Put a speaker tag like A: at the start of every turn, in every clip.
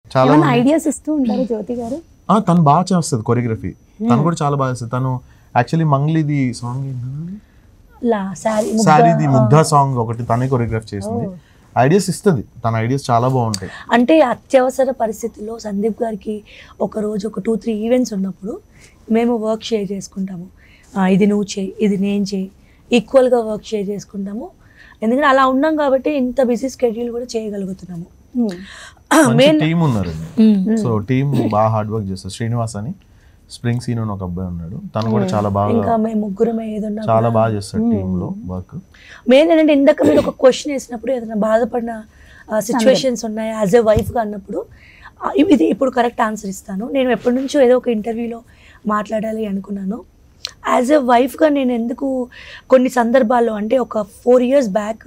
A: చాలా
B: ఏమైనా
A: మంది-
B: ఐడియాస్ ఇస్తూ ఉంటారు జ్యోతి గారు
A: ఆ, తను బాగా చేస్తుంది కొరియోగ్రఫీ తను కూడా చాలా బాగా చేస్తుంది తను యాక్చువల్లీ మంగ్లీది సాంగ్ ఏంటంటే
B: లా శారీ
A: శారీది ముగ్ధ సాంగ్ ఒకటి తనే కొరియోగ్రాఫ్ చేసింది ఐడియాస్ ఇస్తుంది తన ఐడియాస్ చాలా బాగుంటాయి
C: అంటే అత్యవసర పరిస్థితుల్లో సందీప్ గారికి ఒక రోజు ఒక టూ త్రీ ఈవెంట్స్ ఉన్నప్పుడు మేము వర్క్ షేర్ చేసుకుంటాము ఆ, ఇది నువ్వు చేయి ఇది నేను చేయి ఈక్వల్గా వర్క్ షేర్ చేసుకుంటాము ఎందుకంటే అలా ఉన్నాం కాబట్టి ఇంత బిజీ స్కెడ్యూల్ కూడా చేయగలుగుతున్నాము
A: మంచి
C: మెయిన్
A: టీం ఉన్నారు సో టీం బాగా హార్డ్ వర్క్ చేస్తారు శ్రీనివాస్ అని స్ప్రింగ్ సీన్ అని ఒక అబ్బాయి ఉన్నాడు తను కూడా చాలా
C: ఇంకా
A: బాగా
C: మేము ముగ్గురమే ఏదన్నా
A: చాలా బాగా చేస్తాడు టీమ్ లో వర్క్
C: మెయిన్ ఏంటంటే ఇందాక మీరు ఒక క్వశ్చన్ వేసినప్పుడు ఏదైనా బాధపడిన సిచ్యువేషన్స్ ఉన్నాయి యాజ్ ఎ వైఫ్గా అన్నప్పుడు ఆ, ఇది ఇప్పుడు కరెక్ట్ ఆన్సర్ ఇస్తాను నేను ఎప్పటి నుంచో ఏదో ఒక ఇంటర్వ్యూలో మాట్లాడాలి అనుకున్నాను యాజ్ ఎ వైఫ్గా నేను ఎందుకు కొన్ని సందర్భాల్లో అంటే ఒక ఫోర్ ఇయర్స్ బ్యాక్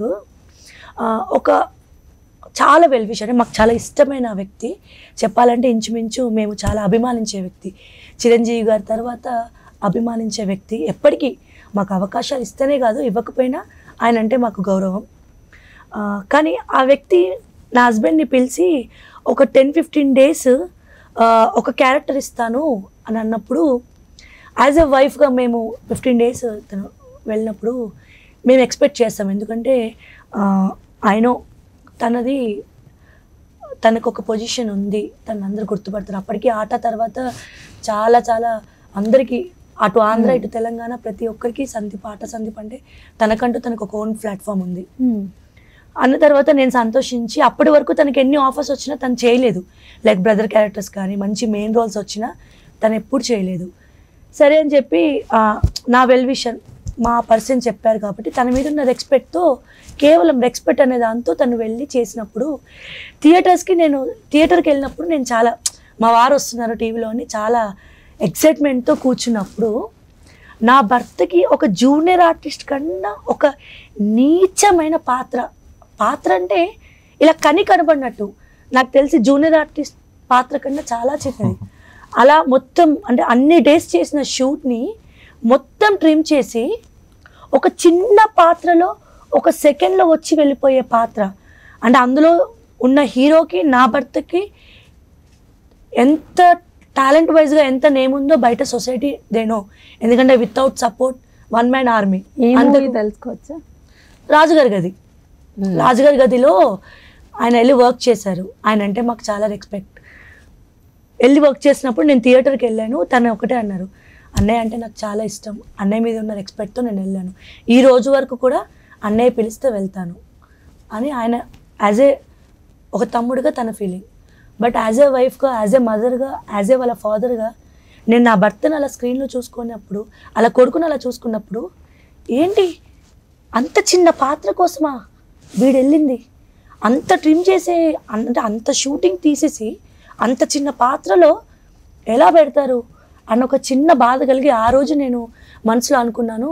C: ఒక చాలా వెల్విష్ అంటే మాకు చాలా ఇష్టమైన వ్యక్తి చెప్పాలంటే ఇంచుమించు మేము చాలా అభిమానించే వ్యక్తి చిరంజీవి గారి తర్వాత అభిమానించే వ్యక్తి ఎప్పటికీ మాకు అవకాశాలు ఇస్తేనే కాదు ఇవ్వకపోయినా ఆయన అంటే మాకు గౌరవం ఆ, కానీ ఆ వ్యక్తి నా హస్బెండ్ని పిలిచి ఒక టెన్ ఫిఫ్టీన్ డేస్ ఒక క్యారెక్టర్ ఇస్తాను అని అన్నప్పుడు యాజ్ ఎ వైఫ్గా మేము ఫిఫ్టీన్ డేస్ తను వెళ్ళినప్పుడు మేము ఎక్స్పెక్ట్ చేస్తాం ఎందుకంటే ఆయన తనది తనకు ఒక పొజిషన్ ఉంది తను అందరు గుర్తుపడతారు అప్పటికి ఆట తర్వాత చాలా చాలా అందరికీ అటు ఆంధ్ర ఇటు తెలంగాణ ప్రతి ఒక్కరికి సందీప్ ఆట సందీప్ అంటే తనకంటూ తనకు ఒక ఓన్ ప్లాట్ఫామ్ ఉంది అన్న తర్వాత నేను సంతోషించి అప్పటి వరకు తనకి ఎన్ని ఆఫర్స్ వచ్చినా తను చేయలేదు లైక్ బ్రదర్ క్యారెక్టర్స్ కానీ మంచి మెయిన్ రోల్స్ వచ్చినా తను ఎప్పుడు చేయలేదు సరే అని చెప్పి ఆ, నా వెల్ విషన్ మా పర్సన్ చెప్పారు కాబట్టి తన మీద ఉన్న రెస్పెక్ట్తో కేవలం రెస్పెక్ట్ అనే దాంతో తను వెళ్ళి చేసినప్పుడు థియేటర్స్కి నేను థియేటర్కి వెళ్ళినప్పుడు నేను చాలా మా వారు వస్తున్నారు టీవీలో అని చాలా ఎక్సైట్మెంట్తో కూర్చున్నప్పుడు నా భర్తకి ఒక జూనియర్ ఆర్టిస్ట్ కన్నా ఒక నీచమైన పాత్ర పాత్ర అంటే ఇలా కని కనబడినట్టు నాకు తెలిసి జూనియర్ ఆర్టిస్ట్ పాత్ర కన్నా చాలా చిన్నది అలా మొత్తం అంటే అన్ని డేస్ చేసిన షూట్ని మొత్తం ట్రిమ్ చేసి ఒక చిన్న పాత్రలో ఒక సెకండ్లో వచ్చి వెళ్ళిపోయే పాత్ర అంటే అందులో ఉన్న హీరోకి నా భర్తకి ఎంత టాలెంట్ వైజ్గా ఎంత నేమ్ ఉందో బయట సొసైటీ దేనో ఎందుకంటే without support one man army
B: ఈ మూవీ
C: అందుకు
B: తెలుసుకోవచ్చా
C: రాజుగారి గది రాజుగారి గదిలో ఆయన వెళ్ళి వర్క్ చేశారు ఆయన అంటే మాకు చాలా రెస్పెక్ట్ వెళ్ళి వర్క్ చేసినప్పుడు నేను థియేటర్కి వెళ్ళాను తను ఒకటే అన్నారు అన్నయ్య అంటే నాకు చాలా ఇష్టం అన్నయ్య మీద ఉన్న రెస్పెక్ట్తో నేను వెళ్ళాను ఈ రోజు వరకు కూడా అన్నయ్య పిలిస్తే వెళ్తాను అని ఆయన యాజ్ ఏ ఒక తమ్ముడుగా తన ఫీలింగ్ బట్ యాజ్ ఏ వైఫ్గా యాజ్ ఏ మదర్గా యాజ్ ఏ వాళ్ళ ఫాదర్గా నేను నా భర్తను అలా స్క్రీన్లో చూసుకున్నప్పుడు అలా కొడుకుని అలా చూసుకున్నప్పుడు ఏంటి అంత చిన్న పాత్ర కోసమా వీడు వెళ్ళింది అంత ట్రిమ్ చేసే అంటే అంత షూటింగ్ తీసేసి అంత చిన్న పాత్రలో ఎలా పెడతారు అన్న ఒక చిన్న బాధ కలిగి ఆ రోజు నేను మనసులో అనుకున్నాను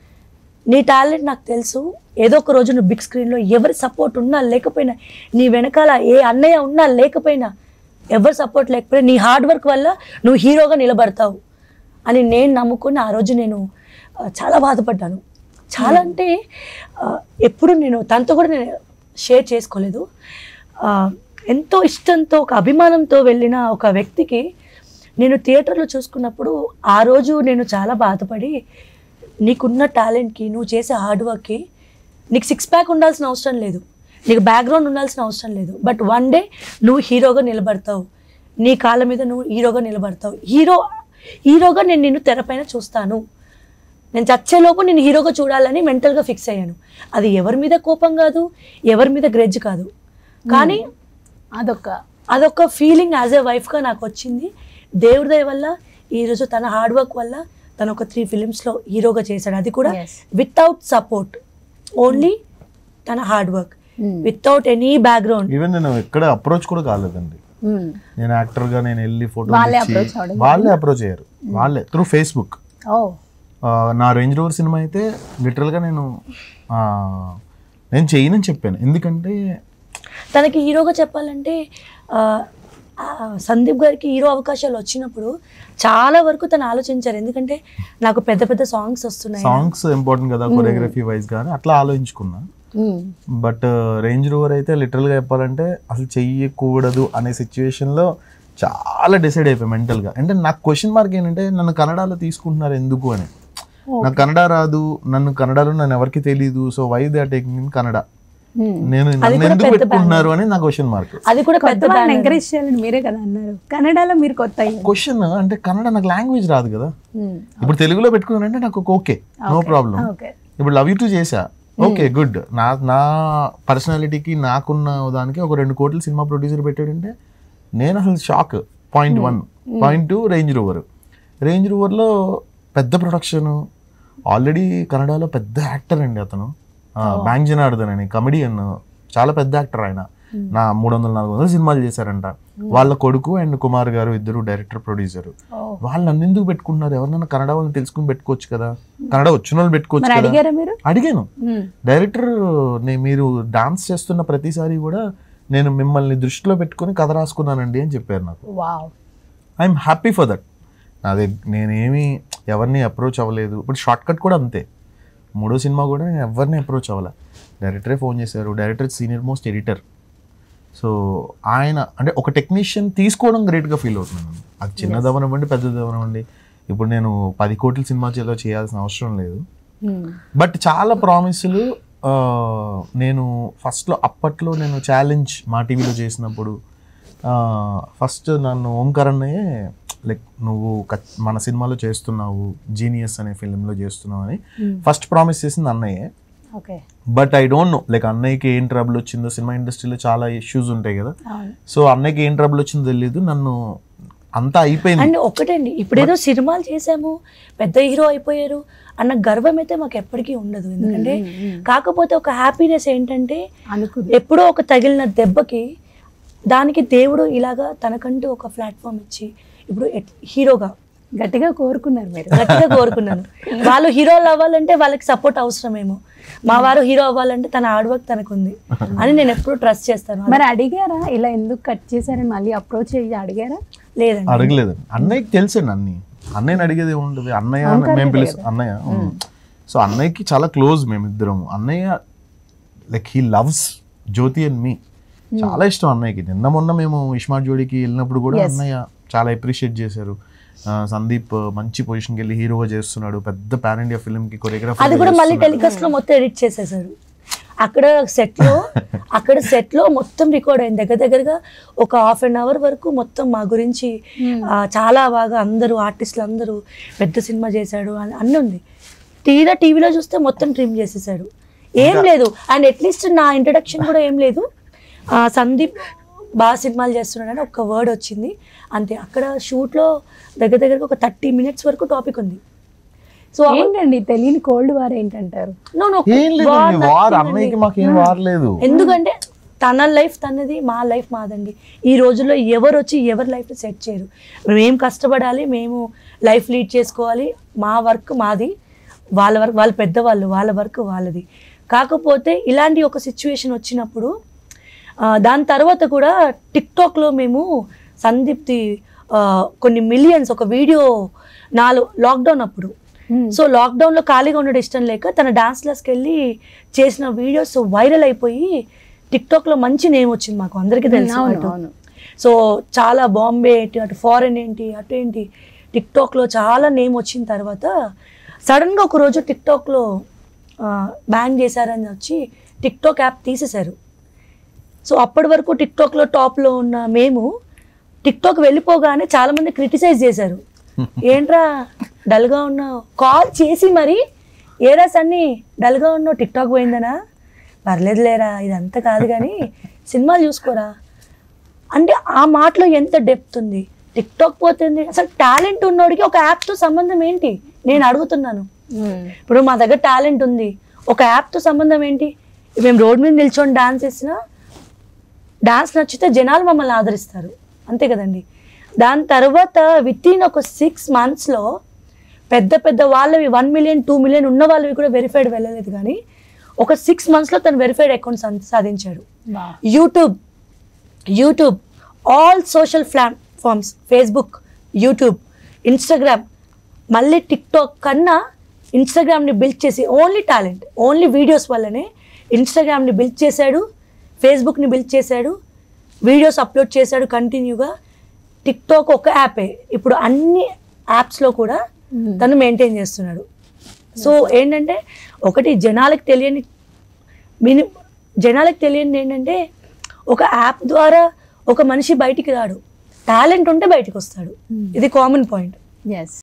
C: నీ టాలెంట్ నాకు తెలుసు ఏదో ఒక రోజు నువ్వు బిగ్ స్క్రీన్లో ఎవరి సపోర్ట్ ఉన్నా లేకపోయినా నీ వెనకాల ఏ అన్నయ్య ఉన్నా లేకపోయినా ఎవరి సపోర్ట్ లేకపోయినా నీ హార్డ్ వర్క్ వల్ల నువ్వు హీరోగా నిలబడతావు అని నేను నమ్ముకుని ఆ రోజు నేను ఆ, చాలా బాధపడ్డాను చాలా అంటే ఆ, ఎప్పుడు నేను తనతో కూడా నేను షేర్ చేసుకోలేదు ఆ, ఎంతో ఇష్టంతో ఒక అభిమానంతో వెళ్ళిన ఒక వ్యక్తికి నేను థియేటర్లో చూసుకున్నప్పుడు ఆ రోజు నేను చాలా బాధపడి నీకున్న టాలెంట్కి నువ్వు చేసే హార్డ్ వర్క్కి నీకు సిక్స్ ప్యాక్ ఉండాల్సిన అవసరం లేదు నీకు బ్యాక్గ్రౌండ్ ఉండాల్సిన అవసరం లేదు బట్ వన్ డే నువ్వు హీరోగా నిలబడతావు నీ కాళ్ళ మీద నువ్వు హీరోగా నిలబడతావు హీరో హీరోగా నేను నిన్ను తెరపైన చూస్తాను నేను చచ్చేలోపు నేను హీరోగా చూడాలని మెంటల్గా ఫిక్స్ అయ్యాను అది ఎవరి మీద కోపం కాదు ఎవరి మీద గ్రెడ్జ్ కాదు కానీ
B: అదొక
C: అదొక ఫీలింగ్ యాజ్ ఏ వైఫ్గా నాకు వచ్చింది దేవుడి దయ వల్ల ఈరోజు తన హార్డ్ వర్క్ వల్ల తను ఒక త్రీ ఫిలిమ్స్లో హీరోగా చేశాడు అది కూడా
B: Yes.
C: వితౌట్ సపోర్ట్ ఓన్లీ తన hard work
B: Hmm.
C: Without any background
A: even నేను ఎక్కడ అప్రోచ్ కూడా కాలేదండి
B: మ్మ్.
A: నేను యాక్టర్ గా నేను వెళ్ళి ఫోటో
B: వాళ్ళే approach అవ్వడం
A: వాళ్ళే అప్రోచ్ అయ్యారు వాళ్ళే త్రూ ఫేస్బుక్
B: ఓ
A: నా రేంజ్ రోవర్ సినిమా అయితే లిటరల్గా నేను ఆ, నేను చేయనని చెప్పాను ఎందుకంటే
C: తనకి హీరోగా చెప్పాలంటే ఆ, ఆ, సందీప్ గారికి హీరో అవకాశాలు వచ్చినప్పుడు చాలా వరకు తను ఆలోచించారు ఎందుకంటే నాకు పెద్ద పెద్ద సాంగ్స్ వస్తున్నాయి
A: సాంగ్స్ ఇంపార్టెంట్ కదా కొరియోగ్రఫీ వైజ్ కానీ అట్లా ఆలోచించుకున్నా బట్ రేంజ్ రోవర్ అయితే లిటరల్గా చెప్పాలంటే అసలు చెయ్యకూడదు అనే సిచ్యువేషన్లో చాలా డిసైడ్ అయిపోయి మెంటల్గా అంటే నాకు క్వశ్చన్ మార్క్ ఏంటంటే నన్ను కన్నడలో తీసుకుంటున్నారు ఎందుకు అని నాకు కన్నడ రాదు నన్ను కన్నడలో నన్ను ఎవరికి తెలియదు so why they are taking in Kannada నేను నన్ను
C: కూడా
A: ఎందుకు
C: పెద్ద
A: పెట్టుకుంటున్నారు అని నా క్వశ్చన్ మార్క్
C: అది కూడా పెద్ద
B: కొత్త వాళ్ళని
C: banner.
B: ఎంకరేజ్ చేయాలని మీరే కదా అన్నారు కన్నడలో మీరు కొత్త అయ్యారు
A: క్వశ్చన్ అంటే కన్నడ నాకు లాంగ్వేజ్ రాదు కదా ఇప్పుడు తెలుగులో పెట్టుకున్నానంటే నాకు ఓకే నో ప్రాబ్లం
B: ఓకే
A: ఇప్పుడు లవ్ యూ టూ చేసా ఓకే గుడ్ నా నా పర్సనాలిటీకి నాకున్న దానికి ఒక రెండు కోట్ల సినిమా ప్రొడ్యూసర్ పెట్టాడంటే నేను అసలు shock point one point two Range Rover Range రోవర్లో పెద్ద ప్రొడక్షన్ ఆల్రెడీ కన్నడలో పెద్ద యాక్టర్ అండి అతను బ్యాంక్ జనార్దన్ అని కమెడియన్ చాలా పెద్ద యాక్టర్ ఆయన నా మూడు వందల నాలుగు వందల సినిమాలు చేశారంట వాళ్ళ కొడుకు అండ్ కుమార్ గారు ఇద్దరు డైరెక్టర్ ప్రొడ్యూసర్ వాళ్ళు నన్ను ఎందుకు పెట్టుకుంటున్నారు ఎవరినైనా కన్నడ వాళ్ళని తెలుసుకుని పెట్టుకోవచ్చు కదా కన్నడ వచ్చిన వాళ్ళు పెట్టుకోవచ్చు
B: మరి
A: కదా
B: అడిగారా మీరు
A: అడిగాను
B: మ్మ్.
A: డైరెక్టర్ నే- మీరు డాన్స్ చేస్తున్న ప్రతిసారి కూడా నేను మిమ్మల్ని దృష్టిలో పెట్టుకొని కథ రాసుకున్నానండి అని చెప్పారు నాకు
B: wow
A: I'm happy for that నాది నేనేమి ఎవరిని అప్రోచ్ అవ్వలేదు ఇప్పుడు షార్ట్ కట్ కూడా అంతే మూడో సినిమా కూడా నేను ఎవరిని అప్రోచ్ అవ్వలే డైరెక్టరే ఫోన్ చేశారు director senior most editor so ఆయన అంటే ఒక టెక్నీషియన్ తీసుకోవడం గ్రేట్గా ఫీల్ అవుతున్నాను అది చిన్నది అవనివ్వండి పెద్దది అవనివ్వండి ఇప్పుడు నేను పది కోట్ల సినిమా చేలో చేయాల్సిన అవసరం లేదు
B: మ్మ్.
A: బట్ చాలా ప్రామిసులు ఆ, నేను ఫస్ట్లో అప్పట్లో నేను ఛాలెంజ్ మా టీవీలో చేసినప్పుడు ఫస్ట్ నన్ను ఓంకార్ అన్నయ్యే లైక్ నువ్వు ఖచ్- మన సినిమాలో చేస్తున్నావు జీనియస్ అనే ఫిలింలో చేస్తున్నావు అని ఫస్ట్ ప్రామిస్ చేసింది అన్నయ్యే
B: okay
A: but I don't know like అన్నయ్యకి ఏం ట్రబుల్ వచ్చిందో సినిమా ఇండస్ట్రీలో చాలా ఇష్యూస్ ఉంటాయి కదా
B: అవును
A: సో అన్నయ్యకి ఏం ట్రబుల్ వచ్చిందో తెలియదు నన్ను అంతా అయిపోయింది
C: అండ్ ఒకటండి ఇప్పుడేదో సినిమాలు చేసాము పెద్ద హీరో అయిపోయారు అన్న గర్వం అయితే మాకు ఎప్పటికీ ఉండదు ఎందుకంటే కాకపోతే ఒక హ్యాపీనెస్ ఏంటంటే
B: అనుకుంది
C: ఎప్పుడో ఒక తగిలిన దెబ్బకి దానికి దేవుడు ఇలాగా తనకంటూ ఒక ప్లాట్ఫామ్ ఇచ్చి ఇప్పుడు ఎట్- హీరోగా
B: గట్టిగా కోరుకున్నారు మీరు
C: గట్టిగా కోరుకున్నాను వాళ్ళు హీరోలు అవ్వాలంటే వాళ్ళకి సపోర్ట్ అవసరమేమో మా వారు హీరో అవ్వాలంటే తన హార్డ్ వర్క్ తనకు ఉంది అని నేను ఎప్పుడు ట్రస్ట్ చేస్తాను
B: మరి అడిగారా ఇలా ఎందుకు కట్ చేశారని మళ్ళీ అప్రోచ్ అయ్యి అడిగారా
C: లేదండి
A: అడగలేదు అన్నయ్యకి తెలుసండి అన్ని అన్నయ్యని అడిగేది ఏముంటుంది అన్నయ్య మేము పిలుసు అన్నయ్య సో అన్నయ్యకి చాలా క్లోజ్ మేమిద్దరం అన్నయ్య like he loves Jyothi and me చాలా ఇష్టం అన్నయ్యకి నిన్న మొన్న మేము ఇష్మార్ట్ జోడికి వెళ్ళినప్పుడు కూడా అన్నయ్య చాలా అప్రిషియేట్ చేశారు ఆ, సందీప్ మంచి పొజిషన్కి వెళ్ళి హీరోగా చేస్తున్నాడు పెద్ద పాన్ ఇండియా ఫిల్మ్ కి కొరియోగ్రాఫర్
C: అది కూడా మళ్ళీ టెలికాస్ట్ లో మొత్తం ఎడిట్ చేసేసారు అక్కడ సెట్ లో అక్కడ సెట్ లో మొత్తం రికార్డ్ అయింది దగ్గర దగ్గరగా ఒక హాఫ్ అన్ అవర్ వరకు మొత్తం మా గురించి ఆ, చాలా బాగా అందరూ ఆర్టిస్టులు అందరూ పెద్ద సినిమా చేశాడు అని అన్నీ ఉంది తీరా టీవీలో చూస్తే మొత్తం ట్రిమ్ చేసేసాడు ఏం లేదు అండ్ అట్లీస్ట్ నా ఇంట్రడక్షన్ కూడా ఏం లేదు ఆ, సందీప్ బాగా సినిమాలు చేస్తున్నాడని ఒక వర్డ్ వచ్చింది అంతే అక్కడ షూట్లో దగ్గర దగ్గరకు ఒక థర్టీ మినిట్స్ వరకు టాపిక్ ఉంది సో
B: ఏంటండి తెలియని కోల్డ్ వార్ ఏంటంటారు
C: No, no.
A: ఏం
C: War
A: లేదండి
C: nothing
A: వార్
C: అండి.
A: అన్నయ్యకి మాకేం వారలేదు
C: ఎందుకంటే తన లైఫ్ తనది మా లైఫ్ మాదండి ఈ రోజుల్లో ఎవరు వచ్చి ఎవరి లైఫ్ సెట్ చేయరు మేము కష్టపడాలి మేము లైఫ్ లీడ్ చేసుకోవాలి మా వర్క్ మాది వాళ్ళ వర్క్ వాళ్ళ పెద్దవాళ్ళు వాళ్ళ వర్క్ వాళ్ళది కాకపోతే ఇలాంటి ఒక సిచ్యువేషన్ వచ్చినప్పుడు ఆ, దాని తర్వాత కూడా టిక్టాక్లో మేము సందీప్తి ఆ, కొన్ని మిలియన్స్ ఒక వీడియో నాలుగు లాక్డౌన్ అప్పుడు సో లాక్డౌన్లో ఖాళీగా ఉండడం ఇష్టం లేక తన డాన్స్ క్లాస్కి వెళ్ళి చేసిన వీడియోస్ వైరల్ అయిపోయి టిక్టాక్లో మంచి నేమ్ వచ్చింది మాకు అందరికీ తెలుసు
B: అవును
C: అటు.
B: అవును
C: సో చాలా బాంబే ఏంటి అటు ఫారెన్ ఏంటి అటు ఏంటి టిక్టాక్లో చాలా నేమ్ వచ్చిన తర్వాత సడన్గా ఒక రోజు టిక్టాక్లో బ్యాన్ చేశారని వచ్చి టిక్టాక్ యాప్ తీసేశారు సో అప్పటి వరకు టిక్టాక్లో టాప్లో ఉన్న మేము టిక్టాక్ వెళ్ళిపోగానే చాలామంది క్రిటిసైజ్ చేశారు ఏంట్రా డల్గా ఉన్నావు కాల్ చేసి మరి ఏరా సన్ని డల్గా ఉన్నావు టిక్టాక్ పోయిందనా పర్లేదు లేరా ఇదంతా కాదు కానీ సినిమాలు చూసుకోరా అంటే ఆ మాటలో ఎంత డెప్త్ ఉంది టిక్టాక్ పోతుంది అసలు టాలెంట్ ఉన్నోడికి ఒక యాప్తో సంబంధం ఏంటి నేను అడుగుతున్నాను
B: మ్మ్.
C: ఇప్పుడు మా దగ్గర టాలెంట్ ఉంది ఒక యాప్తో సంబంధం ఏంటి మేము రోడ్ మీద నిల్చొని డాన్స్ చేసినా డాన్స్ నచ్చితే జనాలు మమ్మల్ని ఆదరిస్తారు అంతే కదండి దాని తర్వాత విత్ ఇన్ ఒక సిక్స్ మంత్స్లో పెద్ద పెద్ద వాళ్ళవి వన్ మిలియన్ టూ మిలియన్ ఉన్న వాళ్ళవి కూడా వెరిఫైడ్ వెళ్ళలేదు కానీ ఒక సిక్స్ మంత్స్లో తను వెరిఫైడ్ అకౌంట్ సాధించాడు
B: వా.
C: YouTube YouTube all social platforms Facebook YouTube Instagram మళ్ళీ టిక్టాక్ కన్నా ఇన్స్టాగ్రామ్ని బిల్డ్ చేసి ఓన్లీ టాలెంట్ ఓన్లీ వీడియోస్ వల్లనే ఇన్స్టాగ్రామ్ని బిల్డ్ చేశాడు ఫేస్బుక్ని బిల్డ్ చేశాడు వీడియోస్ అప్లోడ్ చేశాడు కంటిన్యూగా టిక్టాక్ ఒక యాపే ఇప్పుడు అన్ని యాప్స్లో కూడా
B: Hmm.
C: తను మెయింటైన్ చేస్తున్నాడు సో ఏంటంటే ఒకటి జనాలకు తెలియని మిని జనాలకు తెలియని ఏంటంటే ఒక యాప్ ద్వారా ఒక మనిషి బయటికి రాడు టాలెంట్ ఉంటే బయటికి వస్తాడు
B: Hmm.
C: ఇది కామన్ పాయింట్
B: ఎస్